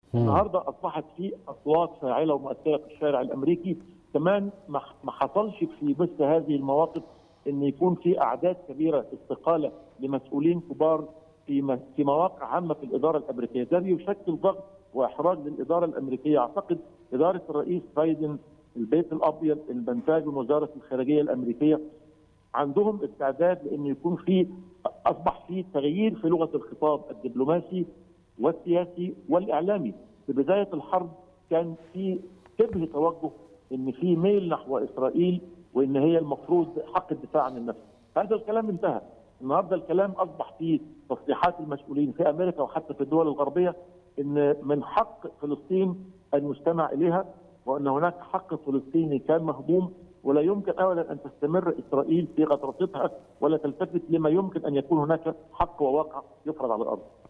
النهارده اصبحت في اصوات فاعله ومؤثره في الشارع الامريكي كمان ما حصلش في مثل هذه المواقف ان يكون في اعداد كبيره استقاله لمسؤولين كبار في في مواقع عامه في الاداره الامريكيه، ده بيشكل ضغط واحراج للاداره الامريكيه، اعتقد اداره الرئيس بايدن البيت الابيض البنتاجون وزاره الخارجيه الامريكيه عندهم استعداد لان يكون في اصبح في تغيير في لغه الخطاب الدبلوماسي والسياسي والاعلامي، في بدايه الحرب كان في شبه توجه ان في ميل نحو اسرائيل وان هي المفروض حق الدفاع عن النفس، هذا الكلام انتهى، النهارده الكلام اصبح في تصريحات المسؤولين في امريكا وحتى في الدول الغربيه ان من حق فلسطين ان يستمع اليها وان هناك حق فلسطيني كان مهضوم ولا يمكن ابدا ان تستمر اسرائيل في غطرستها ولا تلتفت لما يمكن ان يكون هناك حق وواقع يفرض على الارض.